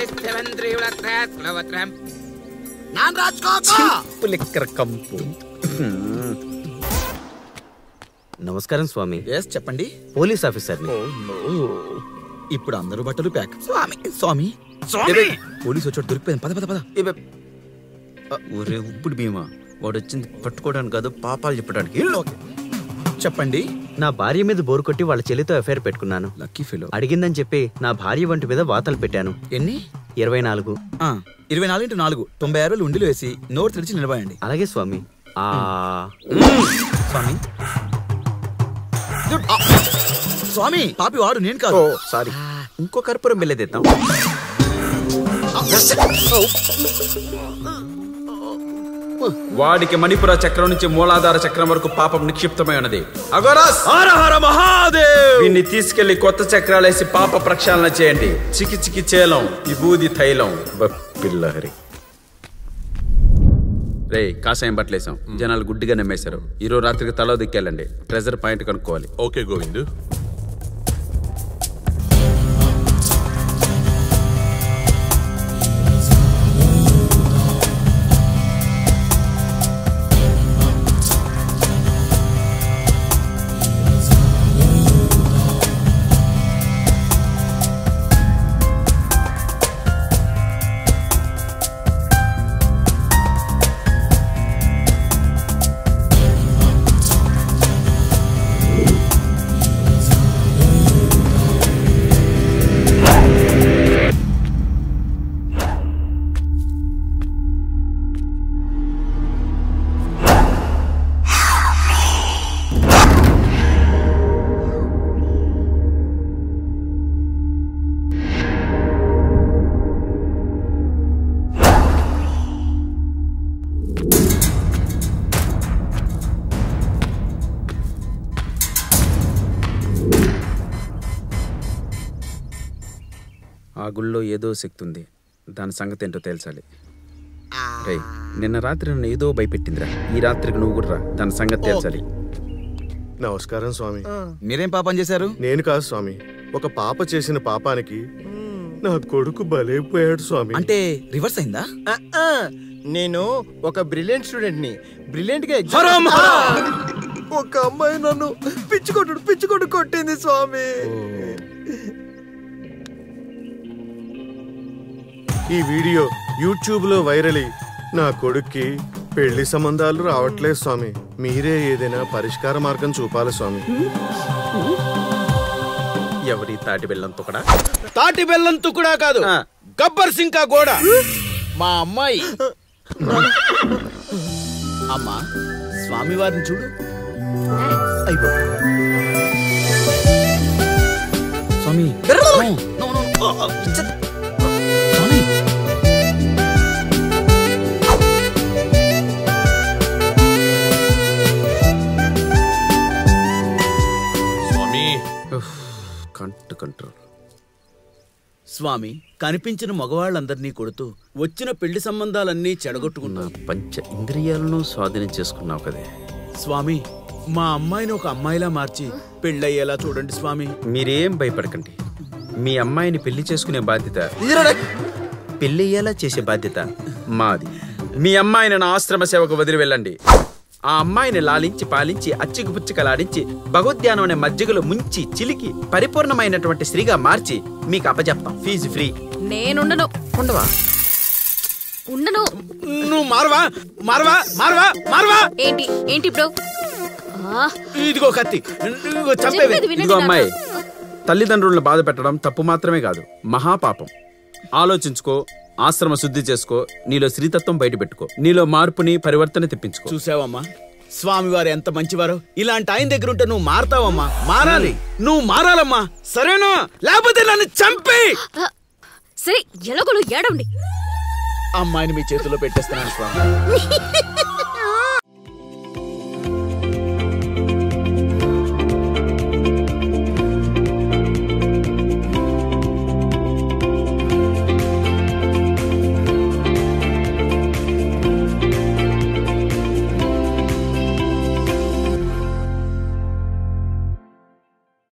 Non Raj కాక పులిక్కర కంపు నమస్కారం స్వామి ఎస్ చెప్పండి పోలీస్ ఆఫీసర్ని ఇప్పుడు అందరూ బట్టలు ప్యాక్ స్వామి స్వామి పోలీసు వచ్చాడు దొరికిపోయింది పద పద పద ఇవే. ఆ, ఒరే ఉప్పుడు భీమా వాడు వచ్చింది పట్టుకోవడానికి కాదు పాపాలు చెప్పడానికి ఓకే చెప్పండి నా భార్య మీద బోరు కొట్టి వాళ్ళ చెల్లితో ఎఫ్ఐఆర్ పెట్టుకున్నాను లక్కీ ఫెలో అడిగిందని చెప్పి నా భార్య వంటి మీద వాతలు పెట్టాను ఎన్ని ఇరవై నాలుగు ఆ, ఇరవై నాలుగు ఇంటూ నాలుగు తొంభై ఆరు వేలు ఉండిలు వేసి నోరు తెరిచి నిలబడండి అలాగే స్వామి ఆ స్వామి ఆ, స్వామి పాపి వాడు నేను కాదు సారీ ఇంకో కర్పూరం వెళ్ళేదేద్దాం వాడికి మణిపుర చక్రం నుంచి మూలాధార చక్రం వరకు పాపం నిక్షిప్తమై ఉన్నది అగోరాస్ మహాదేవ్ వీన్ని తీసుకెళ్లి కొత్త చక్రాలేసి పాప ప్రక్షాళన చేయండి చికి చికి చేలం విభూది తైలం పిల్లహరి రే కాషాయం బట్టలేసాం జనాలు గుడ్డిగా నమ్మేశారు ఈ రోజు రాత్రికి తలో దిక్కెళ్ళండి ట్రెజర్ పాయింట్ కనుక్కోవాలి ఓకే గోవింద్ ఆ గుళ్ళో ఏదో శక్తి ఉంది దాని సంగతి ఏంటో తేల్చాలి రే నిన్న రాత్రి నన్ను ఏదో భయపెట్టిందిరా ఈ రాత్రికి నువ్వు కూడా రా దాని సంగతి తేల్చాలి నమస్కారం స్వామి మీరేం పాపం చేశారు నేను కాదు స్వామి ఒక పాప చేసిన పాపానికి నా కొడుకు బలైపోయాడు స్వామి అంటే రివర్స్ అయిందా ఆ, ఆ, నేను ఒక బ్రిలియంట్ స్టూడెంట్ ని బ్రిలియంట్ గా హరాం, exam- ఒక అమ్మాయి నన్ను పిచ్చుకొట్టు పిచ్చుకొట్టు కొట్టింది స్వామి ఈ వీడియో యూట్యూబ్ లో వైరల్ అయ్యి నా కొడుక్కి పెళ్లి సంబంధాలు రావట్లేదు స్వామి మీరే ఏదైనా పరిష్కార మార్గం చూపాలి స్వామి ఎవరి తాటి బెల్లం తొకడా తాటి బెల్లం తుకుడా కాదు ఆ. గబ్బర్ సింకా గోడ మా అమ్మాయి అమ్మా స్వామివారిని చూడు అయ్యో స్వామి నో, నో, నో. ఆ, ఆ, ఇచ్చ- స్వామి స్వామి కంటు కంట్రోల్ స్వామి కనిపించిన మగవాళ్ళందరినీ కొడుతూ వచ్చిన పెళ్లి సంబంధాలన్నీ చెడగొట్టుకున్నా పంచ ఇంద్రియాలను స్వాధీనం చేసుకున్నావు కదే స్వామి మా అమ్మాయిని ఒక అమ్మాయిలా మార్చి పెళ్ళయ్యేలా చూడండి స్వామి మీరేం భయపడకండి మీ అమ్మాయిని పెళ్లి చేసుకునే బాధ్యత పెళ్ళయ్యేలా చేసే బాధ్యత మాది మీ అమ్మాయిని నా ఆశ్రమ సేవకు వదిలి వెళ్ళండి ఆ అమ్మాయిని లాలించి పాలించి అచ్చికి పుచ్చికలాడించి భగవద్ధ్యానం అనే మజ్జిగలో ముంచి చిలికి పరిపూర్ణమైనటువంటి స్త్రీగా మార్చి మీకు అప్పజెప్తాం ఫీజు ఫ్రీ నేనుండను ఉండవా ఉండను నువ్వు మారవా మారవా మారవా మారవా ఏంటి ఏంటి ఇప్పుడు ఆ, ఇదిగో కత్తి ఇదిగో చంపేవి చెప్పేది వినండి ఇదిగో నాన్న. అమ్మాయి తల్లిదండ్రులను బాధ పెట్టడం తప్పు మాత్రమే కాదు మహాపాపం ఆలోచించుకో ఆశ్రమ శుద్ధి చేసుకో నీలో శ్రీతత్వం బయట పెట్టుకో నీలో మార్పుని పరివర్తన తెప్పించుకో చూసావమ్మా స్వామివారు ఎంత మంచివారో ఇలాంటి ఆయన దగ్గర ఉంటే నువ్వు మారతావమ్మా మారాలి నువ్వు మారాలమ్మా సరేనా లేకపోతే నన్ను చంపి ఆ, సరే ఎలాగోలు ఏడండి అమ్మాయిని మీ చేతిలో పెట్టేస్తున్నాను స్వామి